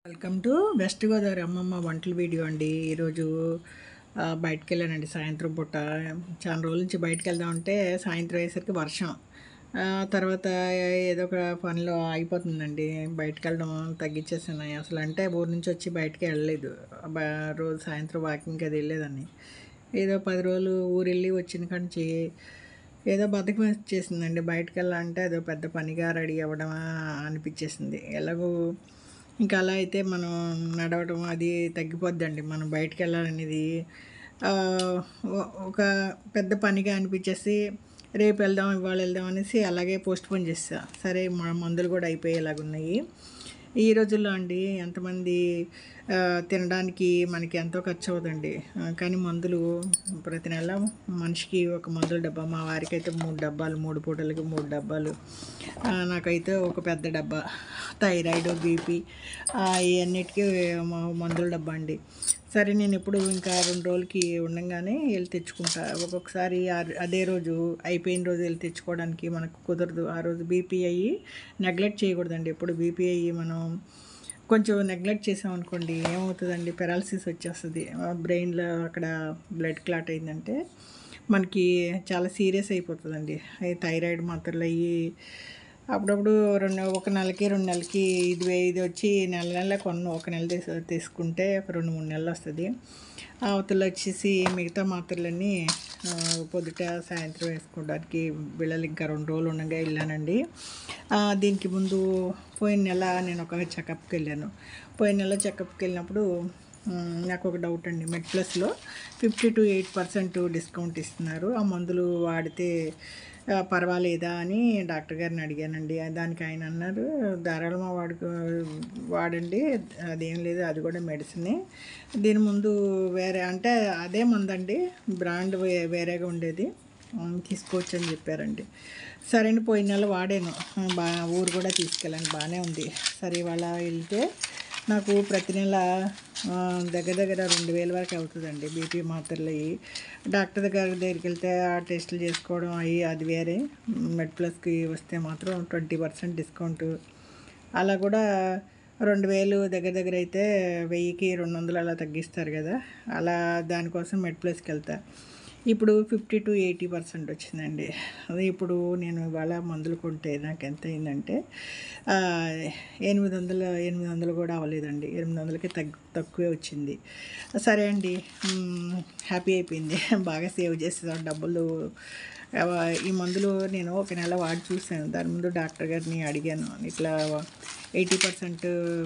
welcome to west Godavari అమ్మమ్మ వంటల video అండి ఈరోజు ఆ, బయటికి వెళ్ళానండి సాయంత్రం పూట చాలా రోజుల నుంచి బయటికి వెళ్దామంటే సాయంత్రం అయ్యేసరికి వర్షం ఆ, తర్వాత ఏదో ఒక పనిలో ఆగిపోతుందండి బయటికి వెళ్ళడం తగ్గించేసాను అసలు అంటే ఊరు నుంచి వచ్చి బయటికి వెళ్ళలేదు బ- రోజు సాయంత్రం వాకింగ్కి అది వెళ్ళేదాన్ని ఏదో పది రోజులు ఊరు వెళ్ళి వచ్చిన కాంచి ఏదో బద్దకం వచ్చేసిందండి బయటకు వెళ్ళాలంటే అదో పెద్ద పనిగా రెడీ అవ్వడం అనిపించేసింది ఎలాగో ఇంకా అలా అయితే మనం నడవడం అది తగ్గిపోద్దండి మనం బయటకు వెళ్ళాలనేది ఆ, ఒ- ఒక పెద్ద పనిగా అనిపించేసి రేపు వెళ్దాం ఇవాళ వెళ్దాం అనేసి అలాగే పోస్ట్ పోన్ చేసా సరే మా మందులు కూడా అయిపోయేలాగా ఉన్నాయి ఈ రోజుల్లో అండి ఎంతమంది ఆ, తినడానికి మనకి ఎంతో ఖర్చు అవుతుందండి ఆ, కానీ మందులు ప్రతి నెల మనిషికి ఒక మందుల డబ్బా మా వారికి అయితే మూడు డబ్బాలు మూడు పూటలకి మూడు డబ్బాలు ఆ, నాకైతే ఒక పెద్ద డబ్బా థైరాయిడ్ బీపీ ఇవన్నిటికీ మ- మందుల డబ్బా అండి సరే నేను ఎప్పుడు ఇంకా రెండు రోజులకి ఉండంగానే వెళ్ళి తెచ్చుకుంటా ఒక్కొక్కసారి ఆ- అదే రోజు అయిపోయిన రోజు వెళ్ళి తెచ్చుకోవడానికి మనకు కుదరదు ఆ రోజు బీపీ అయ్యి నెగ్లెక్ట్ చేయకూడదండి ఎప్పుడు బీపీ అయ్యి మనం కొంచెం నెగ్లెక్ట్ చేసామనుకోండి ఏమవుతుందండి పెరాలసిస్ వచ్చేస్తుంది బ్రెయిన్లో అక్కడ బ్లడ్ క్లాట్ అయిందంటే మనకి చాలా సీరియస్ అయిపోతుందండి అవి థైరాయిడ్ మాత్రలు అయ్యి అప్పుడప్పుడు రెండు ఒక నెలకి రెండు నెలలకి ఇది వే- ఇది వచ్చి నెల నెల కొన్న ఒక నెల తీసు తీసుకుంటే ఒక రెండు మూడు నెలలు వస్తుంది అవతల వచ్చేసి మిగతా మాత్రలన్నీ ఆ, పొద్దుట సాయంత్రం వేసుకోవడానికి పిల్లలు ఇంకా రెండు రోజులు ఉండగా వెళ్ళానండి ఆ, దీనికి ముందు పోయిన నెల నేను ఒక చెకప్కి వెళ్ళాను పోయిన నెల చెకప్కి వెళ్ళినప్పుడు మ్, నాకు ఒక డౌట్ అండి మెడ్ ప్లస్లో fifty to eight percent discount ఇస్తున్నారు ఆ మందులు వాడితే ఆ, పర్వాలేదా అని డాక్టర్ గారిని అడిగానండి దానికి ఆయన అన్నారు ధారాళంగా వాడుకో వాడండి అదేం లేదు అది కూడా మెడిసినే దీని ముందు వేరే అంటే అదే మందండి బ్రాండ్ వే- వేరేగా ఉండేది ఉమ్, తీసుకోవచ్చు అని చెప్పారండి సరే అని పోయిన నెల వాడాను బా ఊరు కూడా తీసుకెళ్ళాను బాగానే ఉంది సరే ఇవాళ వెళ్తే నాకు ప్రతి నెల ఆ, దగ్గర దగ్గర రెండు వేల వరకు అవుతుందండి బీపీ మాత్రలు అయ్యి డాక్టర్ దగ్గర దగ్గరికి వెళ్తే ఆ టెస్టులు చేసుకోవడం అయ్యి అది వేరే మెడ్ ప్లస్కి వస్తే మాత్రం ట్వంటీ పర్సెంట్ డిస్కౌంట్ అలా కూడా రెండు వేలు దగ్గర దగ్గర అయితే వెయ్యికి రెండు వందలు అలా తగ్గిస్తారు కదా అలా దానికోసం మెడ్ ప్లస్కి వెళ్తా ఇప్పుడు ఫిఫ్టీ టు ఎయిటీ పర్సెంట్ వచ్చిందండి అదే ఇప్పుడు నేను ఇవాళ మందులు కొంటే నాకు ఎంత అయిందంటే ఆ, ఎనిమిది వందలు ఎనిమిది వందలు కూడా అవ్వలేదండి ఎనిమిది వందలకి తగ్గు తక్కువే వచ్చింది సరే అండి మ్, హ్యాపీ అయిపోయింది బాగా సేవ్ చేసేసాం డబ్బులు ఆ, ఈ మందులు నేను ఒక నెల వాడి చూశాను దాని ముందు డాక్టర్ గారిని అడిగాను ఇట్లా ఎయిటీ పర్సెంట్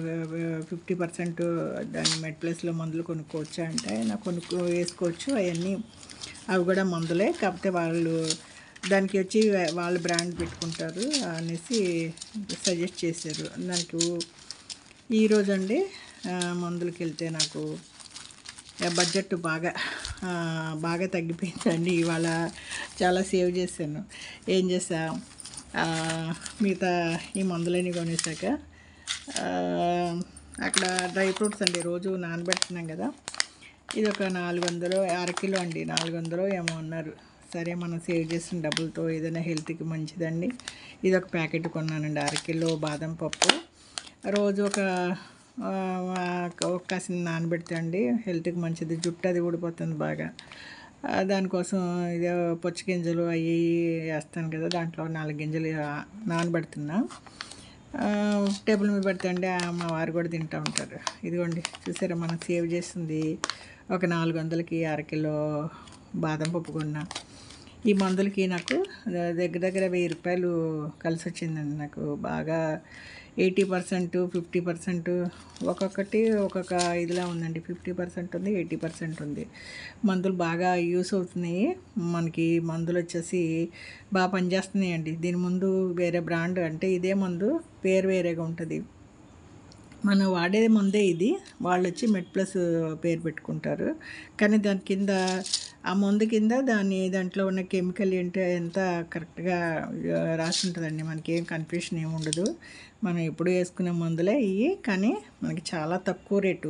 ఫిఫ్టీ పర్సెంట్ దాని మెడ్ ప్లస్లో మందులు కొనుక్కోవచ్చా అంటే నాకు కొనుక్కో వేసుకోవచ్చు అవన్నీ అవి కూడా మందులే కాకపోతే వాళ్ళు దానికి వచ్చి వాళ్ళు బ్రాండ్ పెట్టుకుంటారు అనేసి సజెస్ట్ చేశారు నాకు ఈరోజు అండి ఆ, మందులకి వెళ్తే నాకు ఆ, బడ్జెట్ బాగా ఆ, బాగా తగ్గిపోయిందండి ఇవాళ చాలా సేవ్ చేశాను ఏం చేసా ఆ, మిగతా ఈ మందులన్నీ కొనేసాక ఆ, అక్కడ డ్రై ఫ్రూట్స్ అండి రోజు నానబెడుతున్నాం కదా ఇది ఒక నాలుగు వందలు అరకిలో అండి నాలుగు వందలు ఏమో అన్నారు సరే మనం సేవ్ చేసిన డబ్బులతో ఏదైనా హెల్త్కి మంచిదండి ఇది ఒక ప్యాకెట్ కొన్నానండి అరకిలో బాదం పప్పు రోజు ఒక ఆ, ఒక కాసిన నానబెడితే అండి హెల్త్కి మంచిది జుట్టు అది ఊడిపోతుంది బాగా ఆ, దానికోసం ఇదే పొచ్చి గింజలు అవి వేస్తాను కదా దాంట్లో నాలుగు గింజలు ఆ, నానబెడుతున్నా ఆ, టేబుల్ మీద పెడితే అండి ఆ, మా వారు కూడా తింటూ ఉంటారు ఇదిగోండి చూసారా మనం సేవ్ చేసింది ఒక నాలుగు వందలకి అరకిలో బాదం పప్పు కొన్నా ఈ మందులకి నాకు దగ్గర దగ్గర వెయ్యి రూపాయలు కలిసి వచ్చిందండి నాకు బాగా ఎయిటీ పర్సెంట్ ఫిఫ్టీ పర్సెంట్ ఒక్కొక్కటి ఒక్కొక్క ఇదిలా ఉందండి ఫిఫ్టీ పర్సెంట్ ఉంది ఎయిటీ పర్సెంట్ ఉంది మందులు బాగా యూస్ అవుతున్నాయి మనకి మందులు వచ్చేసి బాగా పనిచేస్తున్నాయి అండి దీని ముందు వేరే బ్రాండ్ అంటే ఇదే మందు పేరు వేరేగా ఉంటుంది మనం వాడేది ముందే ఇది వాళ్ళు వచ్చి మెడ్ ప్లస్ పేరు పెట్టుకుంటారు కానీ దాని కింద ఆ మందు కింద దాని దాంట్లో ఉన్న కెమికల్ ఏంటో ఎంత కరెక్ట్గా ఆ, రాసి ఉంటుందండి మనకి ఏం కన్ఫ్యూషన్ ఏమి ఉండదు మనం ఎప్పుడు వేసుకునే మందులే ఇవి కానీ మనకి చాలా తక్కువ రేటు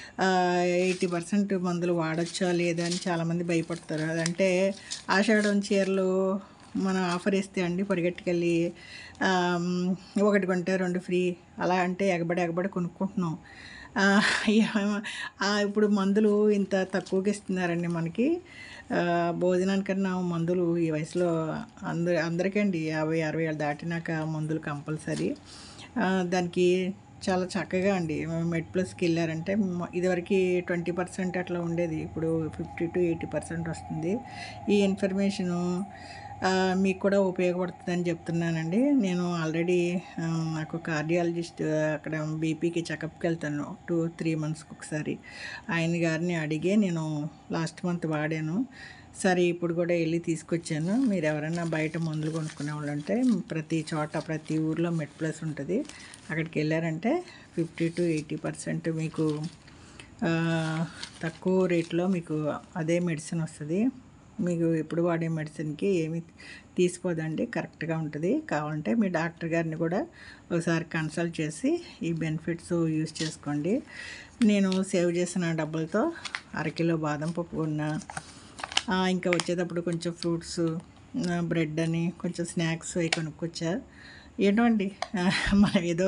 ఎయిటీ పర్సెంట్ మందులు వాడచ్చా లేదా అని చాలామంది భయపడతారు అదంటే ఆషాఢం చీరలు మనం ఆఫర్ ఇస్తే అండి పరిగెట్టుకెళ్ళి ఆమ్, ఒకటి కొంటే రెండు ఫ్రీ అలా అంటే ఎగబడి ఎగబడి కొనుక్కుంటున్నాం ఆ, ఏమ- ఆ, ఇప్పుడు మందులు ఇంత తక్కువకి ఇస్తున్నారండి మనకి ఆ, భోజనానికన్నా మందులు ఈ వయసులో అందరి అందరికండి యాభై అరవై ఏళ్ళు దాటినాక మందులు కంపల్సరీ ఆ, దానికి చాలా చక్కగా అండి మెడ్ ప్లస్కి వెళ్ళారంటే మ- ఇదివరకు ట్వంటీ పర్సెంట్ అట్లా ఉండేది ఇప్పుడు ఫిఫ్టీ టు ఎయిటీ పర్సెంట్ వస్తుంది ఈ ఇన్ఫర్మేషను ఆ, మీకు కూడా ఉపయోగపడుతుందని చెప్తున్నానండి నేను ఆల్రెడీ ఆ, నాకు కార్డియాలజిస్ట్ అక్కడ బీపీకి చెకప్కి వెళ్తాను టూ త్రీ మంత్స్కి ఒకసారి ఆయన గారిని అడిగే నేను లాస్ట్ మంత్ వాడాను సరే ఇప్పుడు కూడా వెళ్ళి తీసుకొచ్చాను మీరు ఎవరైనా బయట మందులు కొనుక్కునే వాళ్ళు ఉంటే ప్రతి చోట ప్రతి ఊర్లో మెడ్ ప్లస్ ఉంటుంది అక్కడికి వెళ్ళారంటే ఫిఫ్టీ టు ఎయిటీ పర్సెంట్ మీకు ఆ, తక్కువ రేట్లో మీకు అదే మెడిసిన్ వస్తుంది మీకు ఎప్పుడు వాడే మెడిసిన్కి ఏమి తీసిపోదండి కరెక్ట్గా ఉంటుంది కావాలంటే మీ డాక్టర్ గారిని కూడా ఒకసారి కన్సల్ట్ చేసి ఈ బెనిఫిట్స్ యూస్ చేసుకోండి నేను సేవ్ చేసిన డబ్బులతో అరకిలో బాదం పప్పు కొన్నా ఆ, ఇంకా వచ్చేటప్పుడు కొంచెం ఫ్రూట్స్ బ్రెడ్ అని కొంచెం స్నాక్స్ అవి కొనుక్కొచ్చా ఏంటో అండి ఆ, మనం ఏదో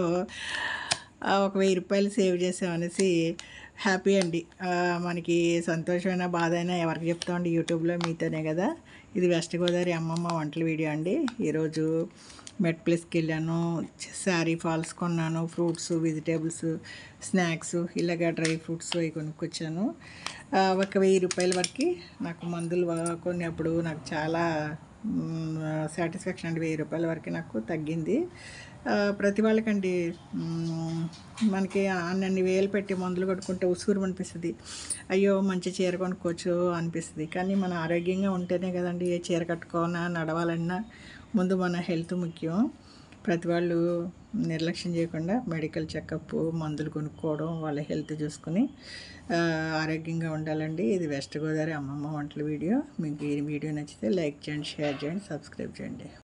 ఆ, ఒక వెయ్యి రూపాయలు సేవ్ చేసామనేసి హ్యాపీ అండి ఆ, మనకి సంతోషమైన బాధ అయినా ఎవరికి చెప్తామండి యూట్యూబ్లో మీతోనే కదా ఇది వెస్ట్ గోదావరి అమ్మమ్మ వంటల వీడియో అండి ఈరోజు మెట్ ప్లేస్కి వెళ్ళాను శారీ ఫాల్స్ కొన్నాను ఫ్రూట్స్ వెజిటేబుల్స్ స్నాక్స్ ఇలాగ డ్రై ఫ్రూట్స్ అవి కొనుక్కొచ్చాను ఆ, ఒక వెయ్యి రూపాయల వరకు నాకు మందులు వా- కొన్నప్పుడు నాకు చాలా సాటిస్ఫాక్షన్ అండి వెయ్యి రూపాయల వరకు నాకు తగ్గింది ఆ, ప్రతి వాళ్ళకండి మ్, మనకి అన్నన్ని వేలు పెట్టి మందులు కొట్టుకుంటే ఉసూరు అనిపిస్తుంది అయ్యో మంచి చీర కొనుక్కోవచ్చు అనిపిస్తుంది కానీ మన ఆరోగ్యంగా ఉంటేనే కదండి ఏ చీర కట్టుకోవాలన్నా నడవాలన్నా ముందు మన హెల్త్ ముఖ్యం ప్రతి వాళ్ళు నిర్లక్ష్యం చేయకుండా మెడికల్ చెకప్ మందులు కొనుక్కోవడం వాళ్ళ హెల్త్ చూసుకుని ఆ, ఆరోగ్యంగా ఉండాలండి ఇది వెస్ట్ గోదావరి అమ్మమ్మ వంటల వీడియో మీకు ఈ వీడియో నచ్చితే లైక్ చేయండి షేర్ చేయండి సబ్స్క్రైబ్ చేయండి